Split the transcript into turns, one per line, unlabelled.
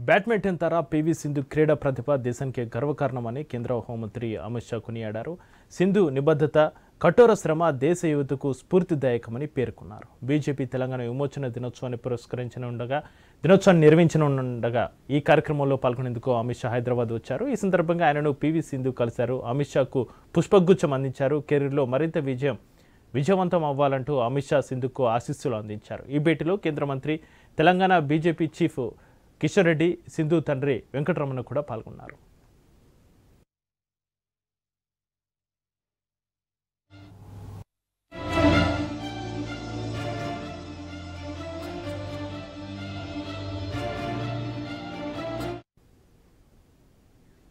badminton తార PV Sindhu క్రీడా ప్రతిభ దేశానికి గర్వకారణమని కేంద్ర హోంమంత్రి అమిత్ షా కొనియాడారు సింధు నిబద్ధత కఠోర శ్రమ దేశ యువతకు స్ఫూర్తిదాయకమని పేర్కొన్నారు బీజేపీ తెలంగాణ విమోచన దినోత్సవాన్ని పురస్కరించనుండగా దినోత్సవాన్ని నిర్వహించనుండగా ఈ కార్యక్రమంలో పాల్గొనేందుకు అమిత్ షా హైదరాబాద్ వచ్చారు ఈ సందర్భంగా ఆయనను పివి సింధు కలిశారు అమిత్ షాకు పుష్పగుచ్చం అందించారు కెరీర్లో మరింత విజయం విజయవంతం అవ్వాలంటూ అమిత్ షా సింధుకు ఆశీస్సులు అందించారు ఈ భేటీలో కేంద్ర మంత్రి తెలంగాణ బీజేపీ చీఫ్ కిషన్ రెడ్డి సింధు తండ్రి వెంకటరమణ కూడా పాల్గొన్నారు